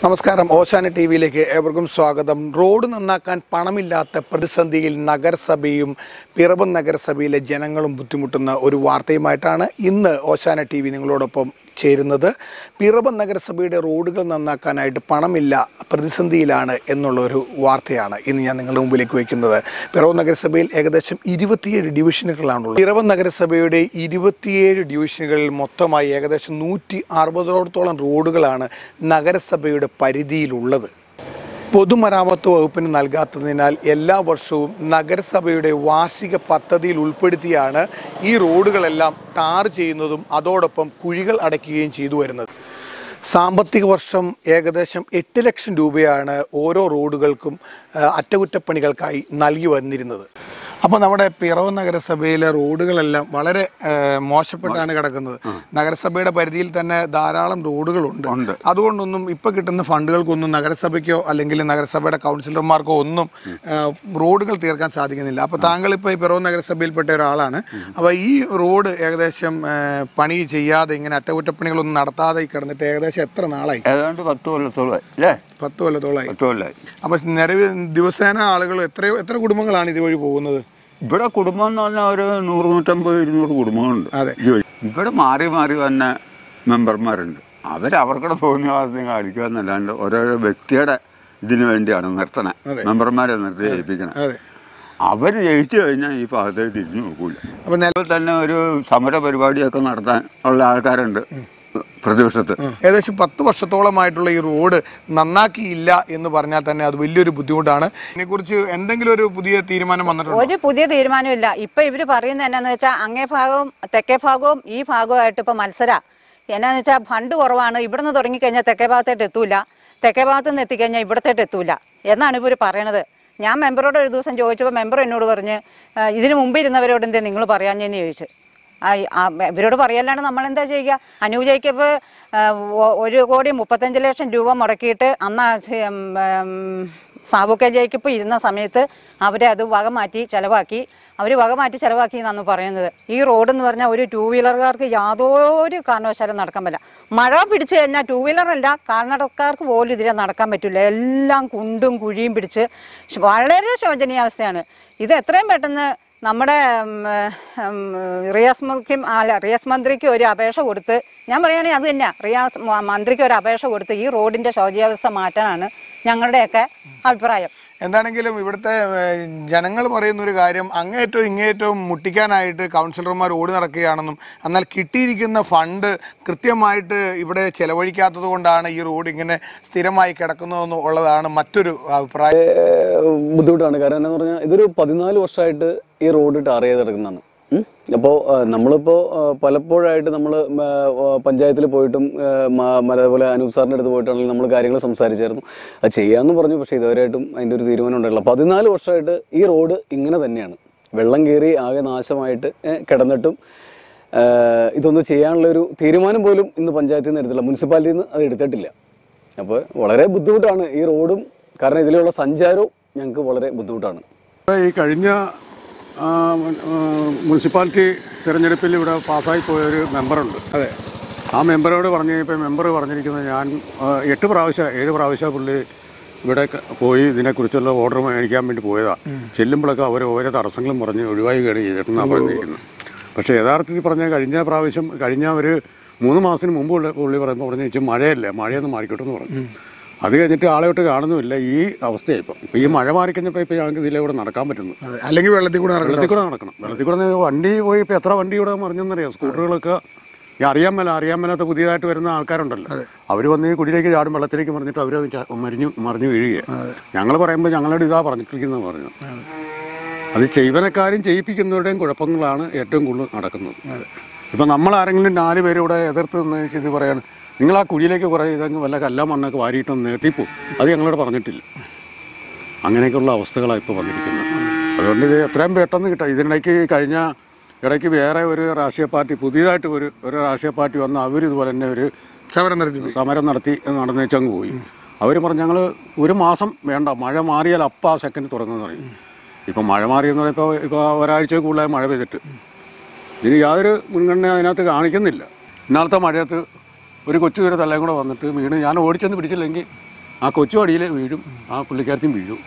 നമസ്കാരം ഓശാന ടി വിയിലേക്ക് ഏവർക്കും സ്വാഗതം റോഡ് നന്നാക്കാൻ പണമില്ലാത്ത പ്രതിസന്ധിയിൽ നഗരസഭയും പിറവം നഗരസഭയിലെ ജനങ്ങളും ബുദ്ധിമുട്ടുന്ന ഒരു വാർത്തയുമായിട്ടാണ് ഇന്ന് ഓശാന ടി വി നിങ്ങളോടൊപ്പം ചേരുന്നത് പിറവം നഗരസഭയുടെ റോഡുകൾ നന്നാക്കാനായിട്ട് പണമില്ല പ്രതിസന്ധിയിലാണ് എന്നുള്ള ഒരു വാർത്തയാണ് ഇന്ന് ഞാൻ നിങ്ങളുടെ മുമ്പിലേക്ക് വയ്ക്കുന്നത് പിറവം നഗരസഭയിൽ ഏകദേശം ഇരുപത്തിയേഴ് ഡിവിഷനുകളാണുള്ളത് പിറവം നഗരസഭയുടെ ഇരുപത്തിയേഴ് ഡിവിഷനുകളിൽ മൊത്തമായി ഏകദേശം നൂറ്റി അറുപതോടത്തോളം റോഡുകളാണ് നഗരസഭയുടെ പരിധിയിലുള്ളത് പൊതുമരാമത്ത് വകുപ്പിന് നൽകാത്തതിനാൽ എല്ലാ വർഷവും നഗരസഭയുടെ വാർഷിക പദ്ധതിയിൽ ഉൾപ്പെടുത്തിയാണ് ഈ റോഡുകളെല്ലാം ടാർ ചെയ്യുന്നതും അതോടൊപ്പം കുഴികൾ അടയ്ക്കുകയും ചെയ്തു വരുന്നത് സാമ്പത്തിക വർഷം ഏകദേശം എട്ട് ലക്ഷം രൂപയാണ് ഓരോ റോഡുകൾക്കും ആ, അറ്റകുറ്റപ്പണികൾക്കായി നൽകി വന്നിരുന്നത് അപ്പോൾ നമ്മുടെ പിറവ് നഗരസഭയിലെ റോഡുകളെല്ലാം വളരെ ആ, മോശപ്പെട്ടാണ് കിടക്കുന്നത് നഗരസഭയുടെ പരിധിയിൽ തന്നെ ധാരാളം റോഡുകളുണ്ട് ഉണ്ട്. അതുകൊണ്ടൊന്നും ഇപ്പൊ കിട്ടുന്ന ഫണ്ടുകൾക്കൊന്നും നഗരസഭയ്ക്കോ അല്ലെങ്കിൽ നഗരസഭയുടെ കൗൺസിലർമാർക്കോ ഒന്നും ആ, റോഡുകൾ തീർക്കാൻ സാധിക്കുന്നില്ല അപ്പൊ താങ്കൾ ഇപ്പൊ ഈ പിറവം നഗരസഭയിൽപ്പെട്ട ഒരാളാണ് അപ്പൊ ഈ റോഡ് ഏകദേശം ആ, പണി ചെയ്യാതെ ഇങ്ങനെ അറ്റകുറ്റപ്പണികളൊന്നും നടത്താതെ ഈ കിടന്നിട്ട് ഏകദേശം എത്ര നാളായി ഏതാണ്ട് പത്ത് കൊല്ലത്തോളം അല്ലേ പത്ത് കൊല്ലത്തോളായി പത്ത് കൊല്ലമായി അപ്പൊ നിലവിൽ ദിവസേന ആളുകൾ എത്രയോ എത്ര കുടുംബങ്ങളാണ് ഇതുവഴി പോകുന്നത് ഇവിടെ കുടുംബം എന്ന് പറഞ്ഞാൽ ഒരു നൂറ് നൂറ്റമ്പത് ഇരുന്നൂറ് കുടുംബങ്ങളുണ്ട് അതെ. ഈ വഴി. ഇവിടെ മാറി മാറി വന്ന മെമ്പർമാരുണ്ട് അവർ അവർക്കുടെ തോന്നിയ കാണിക്കുക എന്നല്ലാണ്ട് ഓരോരോ വ്യക്തിയുടെ ഇതിനു വേണ്ടിയാണ് നിർത്തണേ അതെ. മെമ്പർമാരെ നിർത്തി ജയിപ്പിക്കണേ അതെ അവർ ജയിച്ചു കഴിഞ്ഞാൽ ഈ ഭാഗത്തേക്ക് തിരിഞ്ഞു നോക്കൂല അപ്പൊ നില ഇപ്പോൾ തന്നെ ഒരു സമര പരിപാടിയൊക്കെ നടത്താൻ ഉള്ള ആൾക്കാരുണ്ട് പ്രതിപക്ഷത്ത് ഏകദേശം പത്ത് വർഷത്തോളമായിട്ടുള്ള ഈ റോഡ് നന്നാക്കിയില്ല എന്ന് പറഞ്ഞാൽ തന്നെ അത് വലിയൊരു ബുദ്ധിമുട്ടാണ് ഇതിനെക്കുറിച്ച് എന്തെങ്കിലും ഒരു പുതിയ തീരുമാനം വന്നിട്ടുണ്ടോ ഒരു പുതിയ തീരുമാനമില്ല ഇപ്പൊ ഇവര് പറയുന്നത് എന്നാന്ന് വെച്ചാൽ അങ്ങേ ഭാഗവും തെക്കേ ഭാഗവും ഈ ഭാഗവുമായിട്ട് ഇപ്പൊ മത്സര എന്നാന്ന് വെച്ചാൽ ഫണ്ട് കുറവാണ് ഇവിടുന്ന് തുടങ്ങിക്കഴിഞ്ഞാൽ തെക്കേ ഭാഗത്തോട്ട് എത്തൂല തെക്കേ ഭാഗത്ത് നിന്ന് എത്തിക്കഴിഞ്ഞാൽ ഇവിടത്തോട്ട് എത്തൂല എന്നാണ് ഇവർ പറയണത് ഞാൻ മെമ്പറോട് ഒരു ദിവസം ചോദിച്ചപ്പോൾ മെമ്പർ എന്നോട് പറഞ്ഞ് "ആ, ഇതിന് മുമ്പ് ഇരുന്നവരോട് എന്തേ നിങ്ങൾ പറയാഞ്ഞെന്ന് ചോദിച്ചു ആ, ആ, ഇവരോട് പറയല്ലാണ്ട് നമ്മൾ എന്താ ചെയ്യുക അനുജയ്ക്കപ്പോൾ ഒരു കോടി മുപ്പത്തഞ്ച് ലക്ഷം രൂപ മുടക്കിയിട്ട് അന്ന് ആ സി- ഉം, ഉം, സാബുക്കെ ജയിക്കപ്പോൾ ഇരുന്ന സമയത്ത് അവരെ അത് വക മാറ്റി ചിലവാക്കി അവർ വക മാറ്റി ചിലവാക്കി എന്നാണ് പറയുന്നത് ഈ റോഡ് എന്ന് പറഞ്ഞാൽ ഒരു ടൂ വീലർകാർക്ക് യാതൊരു കാരണവശാലും നടക്കാൻ പറ്റില്ല മഴ പിടിച്ച് കഴിഞ്ഞാൽ ടൂ വീലറല്ല കാൽനടക്കാർക്ക് പോലും ഇതിലെ നടക്കാൻ പറ്റില്ല എല്ലാം കുണ്ടും കുഴിയും പിടിച്ച് ശ്- വളരെ ശോചനീയാവസ്ഥയാണ് ഇത് എത്രയും പെട്ടെന്ന് നമ്മുടെ ഉം, ഉം, റിയാസ് മന്ത്രിക്കും അല്ല റിയാസ് മന്ത്രിക്ക് ഒരു അപേക്ഷ കൊടുത്ത് ഞാൻ പറയുകയാണെങ്കിൽ അത് തന്നെയാണ് റിയാസ് മ- മന്ത്രിക്ക് ഒരു അപേക്ഷ കൊടുത്ത് ഈ റോഡിൻ്റെ ശോചനീയാവസ്ഥ മാറ്റാനാണ് ഞങ്ങളുടെയൊക്കെ അഭിപ്രായം എന്താണെങ്കിലും ഇവിടുത്തെ ജനങ്ങൾ പറയുന്ന ഒരു കാര്യം അങ്ങേറ്റവും ഇങ്ങേറ്റവും മുട്ടിക്കാനായിട്ട് കൗൺസിലർമാർ ഓടി നടക്കുകയാണെന്നും എന്നാൽ കിട്ടിയിരിക്കുന്ന ഫണ്ട് കൃത്യമായിട്ട് ഇവിടെ ചെലവഴിക്കാത്തത് കൊണ്ടാണ് ഈ റോഡ് ഇങ്ങനെ സ്ഥിരമായി കിടക്കുന്നതെന്നും ഉള്ളതാണ് മറ്റൊരു അഭിപ്രായം ഏഹ് ബുദ്ധിമുട്ടാണ് കാരണം എന്താന്ന് പറഞ്ഞാൽ ഇതൊരു പതിനാല് വർഷമായിട്ട് ഈ റോഡ് ടാർ ചെയ്ത് കിടക്കുന്നതാണ് അപ്പോൾ നമ്മളിപ്പോൾ പലപ്പോഴായിട്ട് നമ്മൾ പഞ്ചായത്തിൽ പോയിട്ടും ഏഹ് മ- മ- അതേപോലെ അനൂപ് സാറിൻ്റെ അടുത്ത് പോയിട്ടാണെങ്കിലും നമ്മൾ കാര്യങ്ങൾ സംസാരിച്ചായിരുന്നു അത് ചെയ്യാമെന്ന് പറഞ്ഞു പക്ഷേ ഇതുവരെയായിട്ടും അതിൻ്റെ ഒരു തീരുമാനം ഉണ്ടായില്ല പതിനാല് വർഷമായിട്ട് ഈ റോഡ് ഇങ്ങനെ തന്നെയാണ് വെള്ളം കയറി ആകെ നാശമായിട്ട് ഏഹ് കിടന്നിട്ടും ഏഹ് ഇതൊന്നും ചെയ്യാനുള്ള ഒരു തീരുമാനം പോലും ഇന്ന് പഞ്ചായത്തിൽ നിന്ന് എടുത്തില്ല മുനിസിപ്പാലിറ്റിയിൽ നിന്ന് അത് എടുത്തിട്ടില്ല അപ്പോൾ വളരെ ബുദ്ധിമുട്ടാണ് ഈ റോഡും കാരണം ഇതിലുള്ള സഞ്ചാരവും ഞങ്ങൾക്ക് വളരെ ബുദ്ധിമുട്ടാണ് ഈ കഴിഞ്ഞ ആ, ആ, മുനിസിപ്പാലിറ്റി തിരഞ്ഞെടുപ്പിൽ ഇവിടെ പാസ്സായി പോയ ഒരു മെമ്പറുണ്ട് അതെ ആ മെമ്പറോട് പറഞ്ഞു ഇപ്പോൾ മെമ്പർ പറഞ്ഞിരിക്കുന്നത് ഞാൻ ആ, എട്ട് പ്രാവശ്യം ഏഴ് പ്രാവശ്യം പുള്ളി ഇവിടെ ക- പോയി ഇതിനെക്കുറിച്ചുള്ള ഓർഡർ മേടിക്കാൻ വേണ്ടി പോയതാണ് ചെല്ലുമ്പോഴൊക്കെ അവർ ഓരോ തടസ്സങ്ങളും പറഞ്ഞ് ഒഴിവായി കയറി ചെയ്തിട്ടെന്നാണ് പറഞ്ഞിരിക്കുന്നത് പക്ഷേ യഥാർത്ഥത്തിൽ പറഞ്ഞാൽ കഴിഞ്ഞ പ്രാവശ്യം കഴിഞ്ഞ ഒരു മൂന്ന് മാസത്തിന് മുമ്പ് ഉള്ള പുള്ളി പറയുമ്പോൾ പറഞ്ഞു വെച്ചാൽ മഴയല്ലേ മഴയൊന്ന് മാറിക്കോട്ടെ എന്ന് പറഞ്ഞു അത് കഴിഞ്ഞിട്ട് ആളെയോട്ട് കാണുന്നുമില്ല ഈ അവസ്ഥയായി ഇപ്പം ഇപ്പോൾ ഈ മഴ മാറിക്കഴിഞ്ഞപ്പോൾ ഇപ്പോൾ ഞങ്ങൾക്ക് ഇതിലൂടെ നടക്കാൻ പറ്റുന്നു അതെ അല്ലെങ്കിൽ വെള്ളത്തിൽ കൂടെ നടക്കണം വെള്ളത്തിൽ കൂടെ നടക്കണം വെള്ളത്തിൽ കൂടെ നിന്ന് വണ്ടി പോയി ഇപ്പോൾ എത്ര വണ്ടി ഇവിടെ മറിഞ്ഞെന്നറിയാം സ്കൂട്ടറുകളൊക്കെ ഈ അറിയാൻ മേല അറിയാൻ മേലാത്ത പുതിയതായിട്ട് വരുന്ന ആൾക്കാരുണ്ടല്ലോ അവർ വന്ന് ഈ കുടിയിലേക്ക് ചാടും വെള്ളത്തിലേക്ക് മറിഞ്ഞിട്ട് അവർ മരിഞ്ഞു മറിഞ്ഞു വീഴുകയാണ് ഞങ്ങൾ പറയുമ്പോൾ ഞങ്ങളോട് ഇതാ പറഞ്ഞിട്ടിരിക്കുന്നത് പറഞ്ഞു അത് ചെയ്വനക്കാരും ചെയ്യിപ്പിക്കുന്നവരുടെയും കുഴപ്പങ്ങളാണ് ഏറ്റവും കൂടുതൽ നടക്കുന്നത് ഇപ്പം നമ്മൾ ആരെങ്കിലും നാല് പേര് ഇവിടെ എതിർത്ത് നിന്ന് ഇത് പറയാണ് നിങ്ങൾ ആ കുഴിയിലേക്ക് കുറേ ഇതങ്ങ് വല്ല കല്ലാ മണ്ണൊക്കെ വാരിയിട്ടൊന്ന് നിർത്തിപ്പോ അത് ഞങ്ങളോട് പറഞ്ഞിട്ടില്ല അങ്ങനെയൊക്കെയുള്ള അവസ്ഥകളാണ് ഇപ്പോൾ വന്നിരിക്കുന്നത് അതുകൊണ്ട് ഇത് എത്രയും പെട്ടെന്ന് കിട്ടുക ഇതിനിടയ്ക്ക് കഴിഞ്ഞ ഇടയ്ക്ക് വേറെ ഒരു രാഷ്ട്രീയ പാർട്ടി പുതിയതായിട്ട് ഒരു ഒരു രാഷ്ട്രീയ പാർട്ടി വന്ന് അവർ ഇതുപോലെ തന്നെ ഒരു സമരം നടത്തി സമരം നടത്തി നടന്നേച്ചങ്ങ് പോയി അവർ പറഞ്ഞു ഞങ്ങൾ ഒരു മാസം വേണ്ട മഴ മാറിയാൽ അപ്പം ആ സെക്കൻഡ് തുറന്നെന്ന് പറയും ഇപ്പം മഴ മാറിയെന്ന് പറയുമ്പോൾ ഇപ്പോൾ ഒരാഴ്ച കൂടുതലായി മഴ പെയ്തിട്ട് ഇതിന് യാതൊരു മുൻഗണന അതിനകത്ത് കാണിക്കുന്നില്ല ഇന്നാളത്തെ മഴയത്ത് ഒരു കൊച്ചു ഒരു തലയും കൂടെ വന്നിട്ട് വീണ് ഞാൻ ഓടിച്ചെന്ന് പിടിച്ചില്ലെങ്കിൽ ആ കൊച്ചു അടിയിൽ വീഴും ആ പുള്ളിക്കാരത്തിയും വീഴും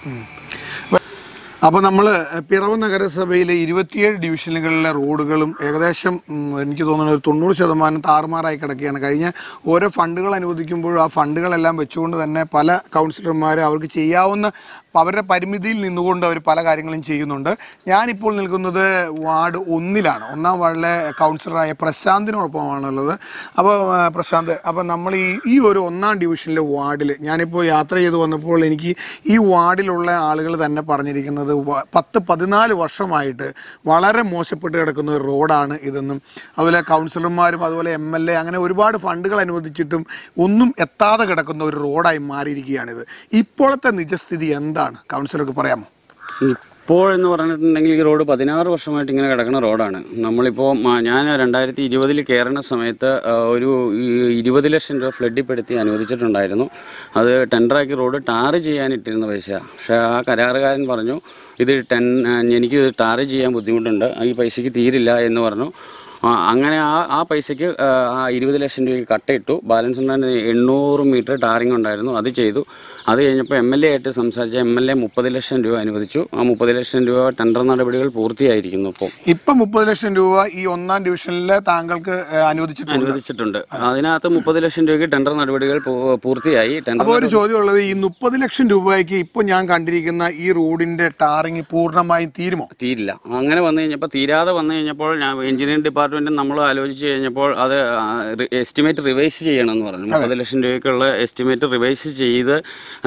അപ്പോൾ നമ്മൾ പിറവ് നഗരസഭയിലെ ഇരുപത്തിയേഴ് ഡിവിഷനുകളിലെ റോഡുകളും ഏകദേശം ഉം, എനിക്ക് തോന്നുന്നു ഒരു തൊണ്ണൂറ് ശതമാനം താറുമാറായി കിടക്കുകയാണ് കഴിഞ്ഞ ഓരോ ഫണ്ടുകൾ അനുവദിക്കുമ്പോഴും ആ ഫണ്ടുകളെല്ലാം വെച്ചുകൊണ്ട് തന്നെ പല കൗൺസിലർമാർ അവർക്ക് ചെയ്യാവുന്ന അവരുടെ പരിമിതിയിൽ നിന്നുകൊണ്ട് അവർ പല കാര്യങ്ങളും ചെയ്യുന്നുണ്ട് ഞാനിപ്പോൾ നിൽക്കുന്നത് വാർഡ് ഒന്നിലാണ് ഒന്നാം വാർഡിലെ കൗൺസിലറായ പ്രശാന്തിനോടൊപ്പമാണുള്ളത് അപ്പോൾ ആ, പ്രശാന്ത് അപ്പോൾ നമ്മൾ ഈ ഈ ഒരു ഒന്നാം ഡിവിഷനിലെ വാർഡിൽ ഞാനിപ്പോൾ യാത്ര ചെയ്ത് വന്നപ്പോൾ എനിക്ക് ഈ വാർഡിലുള്ള ആളുകൾ തന്നെ പറഞ്ഞിരിക്കുന്നത് വ- പത്ത് പതിനാല് വർഷമായിട്ട് വളരെ മോശപ്പെട്ട് കിടക്കുന്ന ഒരു റോഡാണ് ഇതെന്നും അതുപോലെ കൗൺസിലർമാരും അതുപോലെ എം എൽ എ അങ്ങനെ ഒരുപാട് ഫണ്ടുകൾ അനുവദിച്ചിട്ടും ഒന്നും എത്താതെ കിടക്കുന്ന ഒരു റോഡായി മാറിയിരിക്കുകയാണിത് ഇപ്പോഴത്തെ നിജസ്ഥിതി എന്താണ് കൗൺസിലർക്ക് പറയാമോ ഇപ്പോഴെന്ന് പറഞ്ഞിട്ടുണ്ടെങ്കിൽ ഈ റോഡ് പതിനാറ് വർഷമായിട്ട് ഇങ്ങനെ കിടക്കുന്ന റോഡാണ് നമ്മളിപ്പോൾ മ- ഞാൻ രണ്ടായിരത്തി ഇരുപതിൽ കയറുന്ന സമയത്ത് ആ, ഒരു ഈ ഇരുപത് ലക്ഷം രൂപ ഫ്ലഡിപ്പെടുത്തി അനുവദിച്ചിട്ടുണ്ടായിരുന്നു അത് ടെൻഡറാക്കി റോഡ് ടാറ് ചെയ്യാനിട്ടിരുന്ന പൈസ പക്ഷേ ആ കരാറുകാരൻ പറഞ്ഞു ഇത് ടെൻ എനിക്ക് ടാറ് ചെയ്യാൻ ബുദ്ധിമുട്ടുണ്ട് ഈ പൈസയ്ക്ക് തീരില്ല എന്ന് പറഞ്ഞു ആ, അങ്ങനെ ആ ആ പൈസയ്ക്ക് ആ, ആ ഇരുപത് ലക്ഷം രൂപയ്ക്ക് കട്ടയിട്ടു ബാലൻസ് ഉണ്ടായിരുന്ന എണ്ണൂറ് മീറ്റർ ടാറിംഗ് ഉണ്ടായിരുന്നു അത് ചെയ്തു അത് കഴിഞ്ഞപ്പോൾ എം എൽ എ ആയിട്ട് സംസാരിച്ച എം എൽ എ മുപ്പത് ലക്ഷം രൂപ അനുവദിച്ചു ആ മുപ്പത് ലക്ഷം രൂപ ടെൻഡർ നടപടികൾ പൂർത്തിയായിരിക്കുന്നു ഇപ്പോൾ ഇപ്പൊ മുപ്പത് ലക്ഷം രൂപ ഈ ഒന്നാം ഡിവിഷനിലെ താങ്കൾക്ക് ഏഹ്, അനുവദിച്ചിട്ടുണ്ട് അനുവദിച്ചിട്ടുണ്ട് അതിനകത്ത് മുപ്പത് ലക്ഷം രൂപയ്ക്ക് ടെൻഡർ നടപടികൾ പൂ- പൂർത്തിയായി ടെൻഡർ അപ്പോൾ ഒരു ചോദ്യമുള്ളത് ഈ മുപ്പത് ലക്ഷം രൂപയ്ക്ക് ഇപ്പോൾ ഞാൻ കണ്ടിരിക്കുന്ന ഈ റോഡിന്റെ ടാറിങ് പൂർണ്ണമായും തീരുമോ തീരില്ല അങ്ങനെ വന്നു കഴിഞ്ഞപ്പോൾ തീരാതെ വന്നു കഴിഞ്ഞപ്പോൾ ഞാൻ എഞ്ചിനീയറിംഗ് ഡിപ്പാർട്ട്മെന്റ് നമ്മൾ ആലോചിച്ച് കഴിഞ്ഞപ്പോൾ അത് എസ്റ്റിമേറ്റ് റിവൈസ് ചെയ്യണമെന്ന് പറഞ്ഞു മുപ്പത് ലക്ഷം രൂപയ്ക്കുള്ള എസ്റ്റിമേറ്റ് റിവൈസ് ചെയ്ത്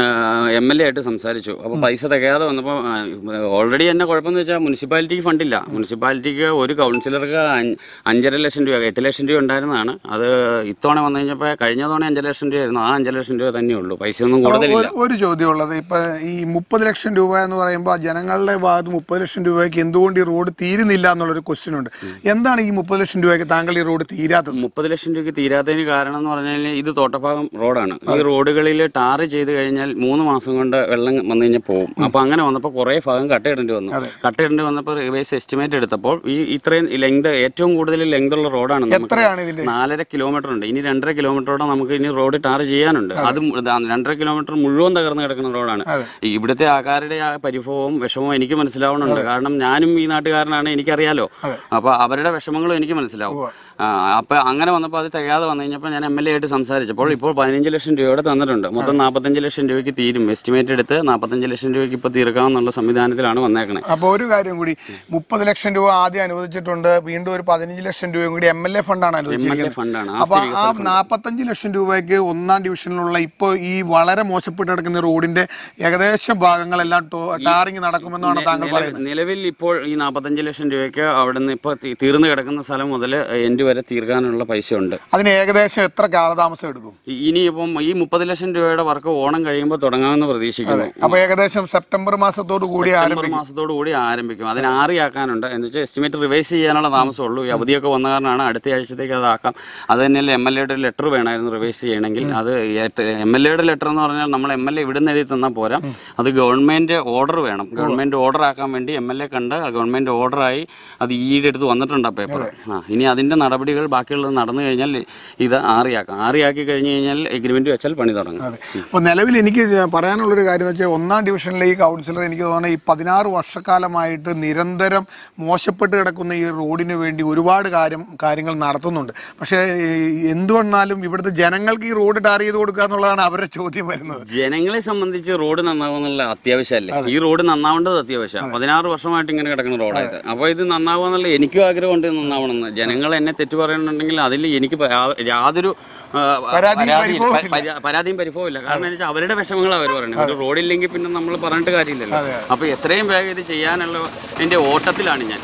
എം എൽ എ ആയിട്ട് സംസാരിച്ചു അപ്പോൾ പൈസ തികയാതെ വന്നപ്പോൾ ഓൾറെഡി തന്നെ കുഴപ്പമെന്ന് വെച്ചാൽ മുനിസിപ്പാലിറ്റിക്ക് ഫണ്ടില്ല മുനിസിപ്പാലിറ്റിക്ക് ഒരു കൗൺസിലർക്ക് അഞ്ച് അഞ്ചര ലക്ഷം രൂപ എട്ട് ലക്ഷം രൂപ ഉണ്ടായിരുന്നതാണ് അത് ഇത്തവണ വന്നു കഴിഞ്ഞപ്പോൾ കഴിഞ്ഞ തവണ അഞ്ചര ലക്ഷം രൂപ ആയിരുന്നു ആ അഞ്ചര ലക്ഷം രൂപ തന്നെയുള്ളൂ പൈസയൊന്നും കൂടുതലില്ല ഒരു- ഒരു ചോദ്യമുള്ളത് ഇപ്പൊ ഈ മുപ്പത് ലക്ഷം രൂപ എന്ന് പറയുമ്പോൾ ജനങ്ങളുടെ ഭാഗത്ത് മുപ്പത് ലക്ഷം രൂപയ്ക്ക് എന്തുകൊണ്ട് ഈ റോഡ് തീരുന്നില്ല എന്നുള്ളൊരു ക്വസ്റ്റ്യൻ ഉണ്ട് എന്താണ് ഈ മുപ്പത് ലക്ഷം രൂപയ്ക്ക് താങ്കൾ ഈ റോഡ് തീരാത്തത് മുപ്പത് ലക്ഷം രൂപയ്ക്ക് തീരാത്തതിന് കാരണം എന്ന് പറഞ്ഞാൽ ഇത് തോട്ടഭാഗം റോഡാണ് ഈ റോഡുകളിൽ ടാറ് ചെയ്ത് കഴിഞ്ഞാൽ മൂന്ന് മാസം കൊണ്ട് വെള്ളം വന്നു കഴിഞ്ഞാൽ പോകും അപ്പോൾ അങ്ങനെ വന്നപ്പോൾ കുറേ ഭാഗം കട്ടയിടേണ്ടി വന്നു കട്ടയിടേണ്ടി വന്നപ്പോൾ റിവേഴ്സ് എസ്റ്റിമേറ്റ് എടുത്തപ്പോൾ ഈ ഇത്രയും ലെങ്ത് ഏറ്റവും കൂടുതൽ ലെങ്ത് ഉള്ള റോഡാണ് നമുക്ക് എത്രയാണ് ഇതിന്റെ നാലര കിലോമീറ്റർ ഉണ്ട് ഇനി രണ്ടര കിലോമീറ്ററോടെ നമുക്ക് ഇനി റോഡ് ടാർ ചെയ്യാനുണ്ട് അത് മു- ദാ രണ്ടര കിലോമീറ്റർ മുഴുവൻ തകർന്ന് കിടക്കുന്ന റോഡാണ് ഇവിടുത്തെ ആൾക്കാരുടെ ആ പരിഭവവും വിഷമവും എനിക്ക് മനസ്സിലാവുന്നുണ്ട് കാരണം ഞാനും ഈ നാട്ടുകാരനാണ് എനിക്കറിയാലോ അപ്പൊ അവരുടെ വിഷമങ്ങളും എനിക്ക് മനസ്സിലാവും ആ, അപ്പൊ അങ്ങനെ വന്നപ്പോൾ അത് തികയാതെ വന്നു കഴിഞ്ഞപ്പോൾ ഞാൻ എം എൽ എ ആയിട്ട് സംസാരിച്ചപ്പോൾ ഇപ്പോൾ പതിനഞ്ച് ലക്ഷം രൂപയുടെ തന്നിട്ടുണ്ട് മൊത്തം നാൽപ്പത്തഞ്ച് ലക്ഷം രൂപയ്ക്ക് തീരും എസ്റ്റിമേറ്റ് എടുത്ത് നാൽപ്പത്തഞ്ച് ലക്ഷം രൂപയ്ക്ക് ഇപ്പോൾ തീർക്കാമെന്നുള്ള സംവിധാനത്തിലാണ് വന്നേക്കണേ അപ്പോൾ ഒരു കാര്യം കൂടി മുപ്പത് ലക്ഷം രൂപ ആദ്യം അനുവദിച്ചിട്ടുണ്ട് വീണ്ടും ഒരു പതിനഞ്ച് ലക്ഷം രൂപയും കൂടി എം എൽ എ ഫണ്ടാണ് അനുവദിച്ചിരിക്കുന്നത് ഫണ്ടാണ് അപ്പൊ ആ നാൽപ്പത്തഞ്ച് ലക്ഷം രൂപയ്ക്ക് ഒന്നാം ഡിവിഷനിലുള്ള ഇപ്പോൾ ഈ വളരെ മോശപ്പെട്ട് കിടക്കുന്ന റോഡിന്റെ ഏകദേശം ഭാഗങ്ങളെല്ലാം ടോ- ടാറിങ് നടക്കുമെന്നാണ് താങ്കൾ പറയുന്നത് നിലവിൽ ഇപ്പോൾ ഈ നാൽപ്പത്തഞ്ച് ലക്ഷം രൂപയ്ക്ക് അവിടെ നിന്ന് ഇപ്പോൾ തീർന്നു കിടക്കുന്ന സ്ഥലം മുതൽ എൻഡ് വരെ തീർക്കാനുള്ള പൈസ ഉണ്ട് അതിന് ഏകദേശം എത്ര കാലതാമസം എടുക്കും ഇ- ഇനിയിപ്പം ഈ മുപ്പത് ലക്ഷം രൂപയുടെ വർക്ക് ഓണം കഴിയുമ്പോൾ തുടങ്ങാമെന്ന് പ്രതീക്ഷിക്കുന്നു അപ്പൊ ഏകദേശം സെപ്റ്റംബർ മാസത്തോടു കൂടി സെപ്റ്റംബർ ആരംഭിക്കും മാസത്തോടു കൂടി ആരംഭിക്കും അതിന് ആറിയാക്കാനുണ്ട് എന്ന് വെച്ചാൽ എസ്റ്റിമേറ്റ് റിവൈസ് ചെയ്യാനുള്ള താമസമുള്ളൂ ഈ അവധിയൊക്കെ വന്ന കാരണമാണ് അടുത്ത ആഴ്ചത്തേക്ക് അതാക്കാം അത് തന്നെയല്ല എം എൽ എയുടെ ലെറ്റർ വേണമായിരുന്നു റിവൈസ് ചെയ്യണമെങ്കിൽ അത് എം എൽ എയുടെ ലെറ്റർ എന്ന് പറഞ്ഞാൽ നമ്മൾ എം എൽ എ ഇവിടുന്ന് എഴുതി തന്നാൽ പോരാ അത് ഗവൺമെന്റ് ഓർഡർ വേണം ഗവൺമെന്റ് ഓർഡർ ആക്കാൻ വേണ്ടി എം എൽ എ കണ്ട് ഗവൺമെന്റ് ഓർഡറായി അത് ഈയുടെ അടുത്ത് വന്നിട്ടുണ്ട് ആ പേപ്പർ ആ ഇനി അതിന്റെ നടപടികൾ ബാക്കിയുള്ളത് നടന്നു കഴിഞ്ഞാൽ ഇത് ആറിയാക്കാം ആറിയാക്കി കഴിഞ്ഞ് കഴിഞ്ഞാൽ എഗ്രിമെന്റ് വെച്ചാൽ പണി തുടങ്ങും അപ്പോൾ നിലവിൽ എനിക്ക് പറയാനുള്ളൊരു കാര്യം എന്ന് വെച്ചാൽ ഒന്നാം ഡിവിഷനിലെ ഈ കൗൺസിലർ എനിക്ക് തോന്നുന്നത് ഈ പതിനാറ് വർഷക്കാലമായിട്ട് നിരന്തരം മോശപ്പെട്ട് കിടക്കുന്ന ഈ റോഡിന് വേണ്ടി ഒരുപാട് കാര്യം കാര്യങ്ങൾ നടത്തുന്നുണ്ട് പക്ഷേ ഈ എന്തുവന്നാലും ഇവിടുത്തെ ജനങ്ങൾക്ക് ഈ റോഡ് ടാർ ചെയ്ത് കൊടുക്കുക എന്നുള്ളതാണ് അവരുടെ ചോദ്യം വരുന്നത് ജനങ്ങളെ സംബന്ധിച്ച് റോഡ് നന്നാവുന്നുള്ള അത്യാവശ്യമല്ലേ ഈ റോഡ് നന്നാവേണ്ടത് അത്യാവശ്യം പതിനാറ് വർഷമായിട്ട് ഇങ്ങനെ കിടക്കുന്ന റോഡായിട്ട് അപ്പോൾ ഇത് നന്നാവുക എന്നുള്ള എനിക്കും ആഗ്രഹമുണ്ട് ഇത് നന്നാവണമെന്ന് ജനങ്ങൾ എന്നെ തെറ്റു പറയുന്നുണ്ടെങ്കിൽ അതിൽ എനിക്ക് പ- യാ- യാതൊരു ആ, പരാതിയും പരാതിയും- പരിഭവവും പ- പരാ- പരാതിയും പരിഭവവും ഇല്ല കാരണം എന്ന് വെച്ചാൽ അവരുടെ വിഷമങ്ങളാണ് അവർ പറയുന്നത് ഒരു റോഡില്ലെങ്കിൽ പിന്നെ നമ്മൾ പറഞ്ഞിട്ട് കാര്യമില്ലല്ലോ അപ്പോൾ എത്രയും വേഗം ഇത് ചെയ്യാനുള്ള എൻ്റെ ഓട്ടത്തിലാണ് ഞാൻ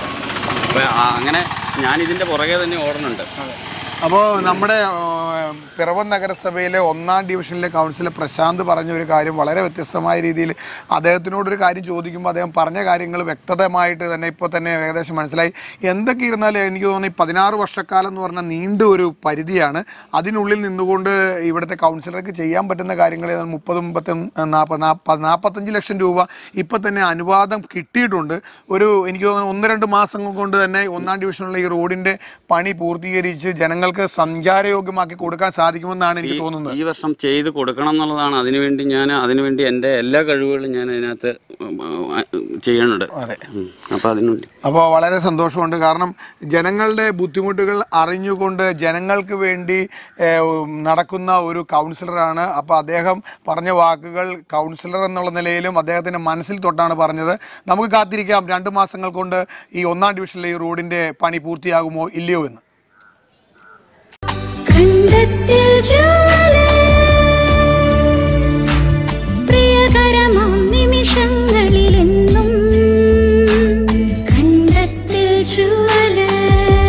അപ്പോൾ അങ്ങനെ ഞാൻ ഇതിൻ്റെ പുറകെ തന്നെ ഓടുന്നുണ്ട് അപ്പോൾ നമ്മുടെ ഏഹ്, പിറവം നഗരസഭയിലെ ഒന്നാം ഡിവിഷനിലെ കൗൺസിലർ പ്രശാന്ത് പറഞ്ഞ ഒരു കാര്യം വളരെ വ്യത്യസ്തമായ രീതിയിൽ അദ്ദേഹത്തിനോടൊരു കാര്യം ചോദിക്കുമ്പോൾ അദ്ദേഹം പറഞ്ഞ കാര്യങ്ങൾ വ്യക്തമായിട്ട് തന്നെ ഇപ്പോൾ തന്നെ ഏകദേശം മനസ്സിലായി എന്തൊക്കെ ഇരുന്നാലും എനിക്ക് തോന്നുന്നു ഈ പതിനാറ് വർഷക്കാലം എന്ന് പറഞ്ഞാൽ നീണ്ട ഒരു പരിധിയാണ് അതിനുള്ളിൽ നിന്നുകൊണ്ട് ഇവിടുത്തെ കൗൺസിലർക്ക് ചെയ്യാൻ പറ്റുന്ന കാര്യങ്ങൾ ഏതാണ്ട് മുപ്പത് മുപ്പത്തി നാൽപ്പത് നാൽപ്പത് നാൽപ്പത്തഞ്ച് ലക്ഷം രൂപ ഇപ്പം തന്നെ അനുവാദം കിട്ടിയിട്ടുണ്ട് ഒരു എനിക്ക് തോന്നുന്നു ഒന്ന് രണ്ട് മാസങ്ങൾ കൊണ്ട് തന്നെ ഒന്നാം ഡിവിഷനിലുള്ള ഈ റോഡിൻ്റെ പണി പൂർത്തീകരിച്ച് ജനങ്ങൾക്ക് സഞ്ചാരയോഗ്യമാക്കി കൊടുക്കുക കൊടുക്കാൻ സാധിക്കുമെന്നാണ് എനിക്ക് ഈ- തോന്നുന്നത് ഈ വർഷം ചെയ്ത് കൊടുക്കണം എന്നുള്ളതാണ് അതിനുവേണ്ടി ഞാൻ അതിനുവേണ്ടി എൻ്റെ എല്ലാ കഴിവുകളും ഞാൻ അതിനകത്ത് ഉം, ആ, ചെയ്യുന്നുണ്ട് അതെ ഉം. അപ്പോൾ അതിനുവേണ്ടി അപ്പോൾ വളരെ സന്തോഷമുണ്ട് കാരണം ജനങ്ങളുടെ ബുദ്ധിമുട്ടുകൾ അറിഞ്ഞുകൊണ്ട് ജനങ്ങൾക്ക് വേണ്ടി ഏഹ്, ഉം, നടക്കുന്ന ഒരു കൗൺസിലറാണ് അപ്പോൾ അദ്ദേഹം പറഞ്ഞ വാക്കുകൾ കൗൺസിലർ എന്നുള്ള നിലയിലും അദ്ദേഹത്തിൻ്റെ മനസ്സിൽ തൊട്ടാണ് പറഞ്ഞത് നമുക്ക് കാത്തിരിക്കാം രണ്ട് മാസങ്ങൾ കൊണ്ട് ഈ ഒന്നാം ഡിവിഷനിലെ ഈ റോഡിൻ്റെ പണി പൂർത്തിയാകുമോ ഇല്ലയോ എന്ന് കണ്ടെത്തിൽ പ്രിയകരമാം നിമിഷങ്ങളിലെന്നും കണ്ടെത്തിൽ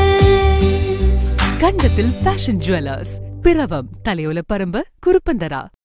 കണ്ടത്തിൽ ഫാഷൻ ജ്വല്ലേഴ്സ് പിറവം തലയോലപ്പറമ്പ് കുറുപ്പന്തറ